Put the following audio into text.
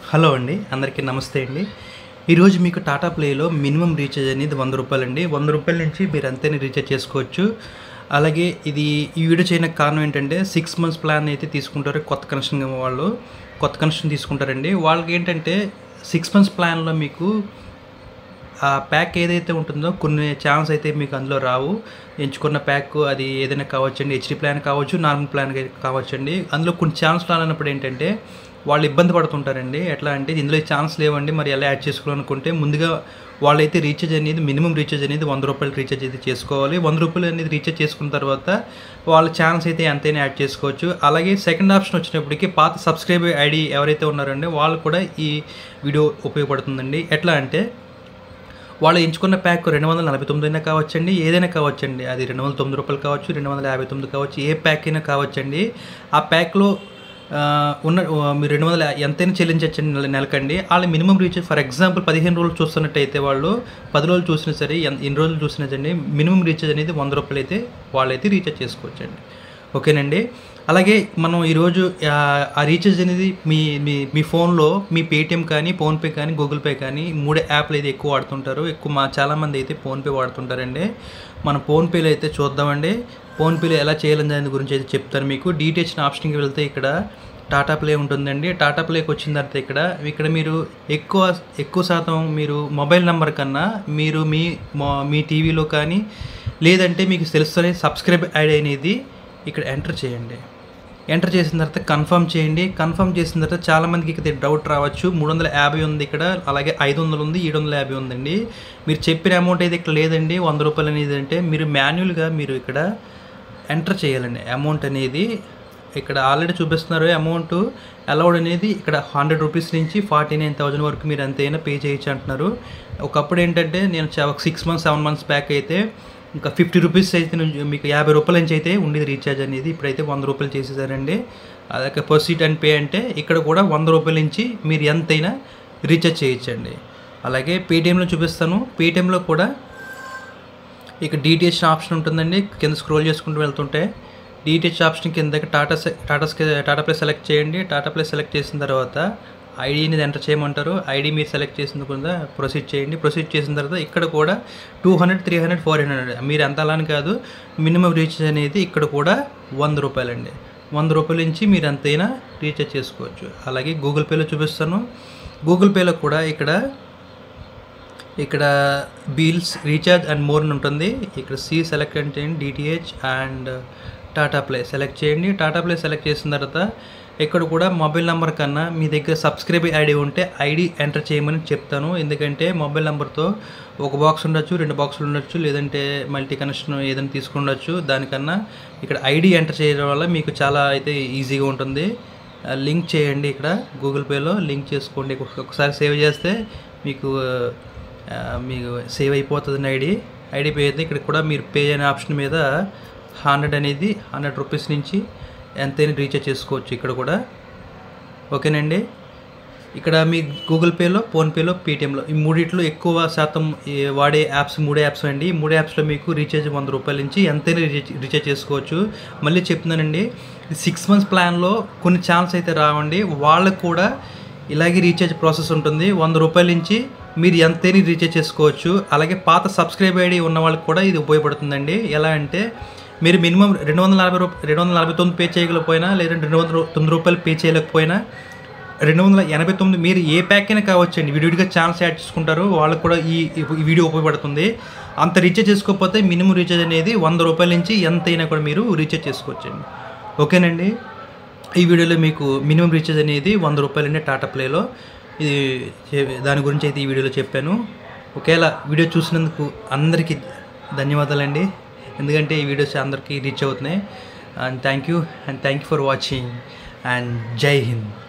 hello అండి అందరికీ నమస్తే అండి ఈరోజు మీకు టాటా ప్లేలో మినిమం రీఛార్జ్ అనేది వంద రూపాయలు అండి వంద రూపాయల నుంచి మీరు అంతేనే రీఛార్జ్ చేసుకోవచ్చు అలాగే ఇది ఈ వీడియో చేయడానికి కారణం ఏంటంటే సిక్స్ మంత్స్ ప్లాన్ అయితే తీసుకుంటారు కొత్త కనెక్షన్ వాళ్ళు కొత్త కనెక్షన్ తీసుకుంటారండి వాళ్ళకి ఏంటంటే సిక్స్ మంత్స్ ప్లాన్లో మీకు ఆ ప్యాక్ ఏదైతే ఉంటుందో కొన్ని ఛాన్స్ అయితే మీకు అందులో రావు ఎంచుకున్న ప్యాక్ అది ఏదైనా కావచ్చండి హెచ్డి ప్లాన్ కావచ్చు నార్మల్ ప్లాన్ కావచ్చండి అందులో కొన్ని ఛాన్స్ రానప్పుడు ఏంటంటే వాళ్ళు ఇబ్బంది పడుతుంటారండి ఎట్లా అంటే ఇందులో ఛాన్స్ లేవండి మరి ఎలా యాడ్ చేసుకోవాలనుకుంటే ముందుగా వాళ్ళైతే రీఛార్జ్ అనేది మినిమం రీఛార్జ్ అనేది వంద రూపాయలు రీఛార్జ్ అయితే చేసుకోవాలి వంద రూపాయలు అనేది రీఛార్జ్ చేసుకున్న తర్వాత వాళ్ళ ఛాన్స్ అయితే ఎంతైనా యాడ్ చేసుకోవచ్చు అలాగే సెకండ్ ఆప్షన్ వచ్చినప్పటికీ పాత సబ్స్క్రైబ్ ఐడి ఎవరైతే ఉన్నారండి వాళ్ళు కూడా ఈ వీడియో ఉపయోగపడుతుందండి ఎట్లా అంటే వాళ్ళు ఎంచుకున్న ప్యాక్ రెండు వందల నలభై తొమ్మిది అయినా కావచ్చండి ఏదైనా కావచ్చండి అది రెండు వందల తొమ్మిది రూపాయలు కావచ్చు రెండు వందల యాభై తొమ్మిది కావచ్చు ఏ ప్యాక్ అయినా కావచ్చండి ఆ ప్యాక్లో ఆ, ఉన్న ఆ, మీరు రెండు వందల ఎంతైనా చెల్లించచ్చండి నెల నెలకండి వాళ్ళ మినిమం రీఛార్జ్ ఫర్ ఎగ్జాంపుల్ పదిహేను రోజులు చూస్తున్నట్టయితే వాళ్ళు పది రోజులు చూసినా సరే ఎన్- ఎన్ని రోజులు చూసినా సరే మినిమం రీఛార్జ్ అనేది వంద రూపాయలు అయితే వాళ్ళైతే రీఛార్జ్ చేసుకోవచ్చండి ఓకేనండి అలాగే మనం ఈరోజు ఆ, ఆ రీఛార్జ్ అనేది మీ మీ మీ ఫోన్లో మీ పేటిఎం కానీ ఫోన్పే కానీ గూగుల్ పే కానీ ఈ మూడు యాప్లు అయితే ఎక్కువ వాడుతుంటారు ఎక్కువ మా చాలామంది అయితే ఫోన్పే వాడుతుంటారండి మన ఫోన్పేలో అయితే చూద్దామండి ఫోన్పేలో ఎలా చేయాలని దాని గురించి అయితే చెప్తాను మీకు డీటెయిల్స్ ఆప్షన్కి వెళ్తే ఇక్కడ టాటా ప్లే ఉంటుందండి టాటా ప్లేకి వచ్చిన తర్వాత ఇక్కడ ఇక్కడ మీరు ఎక్కువ ఎక్కువ శాతం మీరు మొబైల్ నెంబర్ కన్నా మీరు మీ మొ- మీ టీవీలో కానీ లేదంటే మీకు తెలుస్తుంది సబ్స్క్రైబ్ ఐడి అనేది ఇక్కడ ఎంటర్ చేయండి ఎంటర్ చేసిన తర్వాత కన్ఫర్మ్ చేయండి కన్ఫర్మ్ చేసిన తర్వాత చాలామందికి ఇక్కడ డౌట్ రావచ్చు మూడు వందల యాభై ఉంది ఇక్కడ అలాగే ఐదు వందలు ఉంది ఏడు వందల యాభై ఉందండి మీరు చెప్పిన అమౌంట్ అయితే ఇక్కడ లేదండి వంద రూపాయలు అనేది అంటే మీరు మాన్యువల్గా మీరు ఇక్కడ ఎంటర్ చేయాలండి అమౌంట్ అనేది ఇక్కడ ఆల్రెడీ చూపిస్తున్నారు అమౌంట్ అలౌడ్ అనేది ఇక్కడ హండ్రెడ్ రూపీస్ నుంచి ఫార్టీ నైన్ థౌజండ్ వరకు మీరు ఎంతైనా పే చేయొచ్చు అంటున్నారు ఒకప్పుడు ఏంటంటే నేను చా- ఒక six months seven months back అయితే ఇంకా ఫిఫ్టీ రూపీస్ అయితే నుంచి మీకు యాభై రూపాయల నుంచి అయితే ఉండేది రీఛార్జ్ అనేది ఇప్పుడైతే వంద రూపాయలు చేసేసారండి అలాగే ప్రొసీడ్ అండ్ పే అంటే ఇక్కడ కూడా వంద రూపాయల నుంచి మీరు ఎంతైనా రీఛార్జ్ చేయొచ్చండి అలాగే పేటిఎంలో చూపిస్తాను పేటిఎంలో కూడా ఇక డిటిహెచ్ ఆప్షన్ ఉంటుందండి కింద స్క్రోల్ చేసుకుంటూ వెళ్తుంటే డిటిహెచ్ ఆప్షన్ కిందకి టాటా సె- టాటా స్కే- టాటా ప్లే సెలెక్ట్ చేయండి టాటా ప్లే సెలెక్ట్ చేసిన తర్వాత ఐడిని ఎంటర్ చేయమంటారు ఐడి మీరు సెలెక్ట్ చేసిన కూడా ప్రొసీడ్ చేయండి ప్రొసీడ్ చేసిన తర్వాత ఇక్కడ కూడా two hundred three hundred four hundred మీరు ఎంత అలా అని కాదు మినిమం రీఛార్జ్ అనేది ఇక్కడ కూడా వంద రూపాయలండి వంద రూపాయల నుంచి మీరు ఎంతైనా రీఛార్జ్ చేసుకోవచ్చు అలాగే గూగుల్ పేలో చూపిస్తాను గూగుల్ పేలో కూడా ఇక్కడ ఇక్కడ బిల్స్ రీఛార్జ్ అండ్ మోర్ అని ఉంటుంది ఇక్కడ సి సెలెక్ట్ చేయండి DTH and Tata play select చేయండి టాటా ప్లే సెలెక్ట్ చేసిన తర్వాత ఇక్కడ కూడా మొబైల్ నెంబర్ కన్నా మీ దగ్గర సబ్స్క్రైబ్ ఐడి ఉంటే ఐడి ఎంటర్ చేయమని చెప్తాను ఎందుకంటే మొబైల్ నెంబర్తో ఒక బాక్స్ ఉండొచ్చు రెండు బాక్సులు ఉండొచ్చు లేదంటే మల్టీ కనెక్షన్ ఏదైనా తీసుకుండొచ్చు దానికన్నా ఇక్కడ ఐడి ఎంటర్ చేయడం వల్ల మీకు చాలా అయితే ఈజీగా ఉంటుంది ఆ, లింక్ చేయండి ఇక్కడ గూగుల్ పేలో లింక్ చేసుకోండి ఒక- ఒకసారి సేవ్ చేస్తే మీకు ఆ, మీకు సేవ్ అయిపోతుంది ఐడి ఐడి పే అయితే ఇక్కడ కూడా మీరు పే అనే ఆప్షన్ మీద హండ్రెడ్ అనేది హండ్రెడ్ రూపీస్ నుంచి ఎంతైనా రీఛార్జ్ చేసుకోవచ్చు ఇక్కడ కూడా ఓకేనండి ఇక్కడ మీ గూగుల్ పేలో ఫోన్పేలో పేటిఎంలో ఈ మూడిట్లో ఎక్కువ శాతం ఈ వాడే యాప్స్ మూడే యాప్స్ అండి ఈ మూడు యాప్స్లో మీకు రీఛార్జ్ వంద రూపాయల నుంచి ఎంతైనా రీఛార్జ్ రీఛార్జ్ చేసుకోవచ్చు మళ్ళీ చెప్తున్నానండి సిక్స్ మంత్స్ ప్లాన్లో కొన్ని ఛాన్స్ అయితే రావండి వాళ్ళకు కూడా ఇలాగే రీఛార్జ్ ప్రాసెస్ ఉంటుంది వంద రూపాయల నుంచి మీరు ఎంతైనా రీఛార్జ్ చేసుకోవచ్చు అలాగే పాత సబ్స్క్రైబ్ ఐడి ఉన్న వాళ్ళకి కూడా ఇది ఉపయోగపడుతుందండి ఎలా అంటే మీరు మినిమం రెండు వందల నలభై రూపాయలు రెండు వందల నలభై తొమ్మిది పే చేయకపోయినా లేదంటే రెండు వందల తొమ్మిది రూపాయలు పే చేయలేకపోయినా రెండు వందల ఎనభై తొమ్మిది మీరు ఏ ప్యాక్ అయినా కావచ్చండి విడివిడిగా ఛాన్స్ యాడ్ చేసుకుంటారు వాళ్ళకు కూడా ఈ ఈ వీడియో ఉపయోగపడుతుంది అంత రీఛార్జ్ చేసుకోకపోతే మినిమం రీఛార్జ్ అనేది వంద రూపాయల నుంచి ఎంతైనా కూడా మీరు రీఛార్జ్ చేసుకోవచ్చండి ఓకేనండి ఈ వీడియోలో మీకు మినిమం రీఛార్జ్ అనేది వంద రూపాయలండి టాటా ప్లేలో ఇది చే- దాని గురించి అయితే ఈ వీడియోలో చెప్పాను ఒకవేళ వీడియో చూసినందుకు అందరికీ ధన్యవాదాలండి ఎందుకంటే ఈ వీడియోస్ అందరికీ రీచ్ అవుతున్నాయి and thank you and thank you for watching and జై హింద్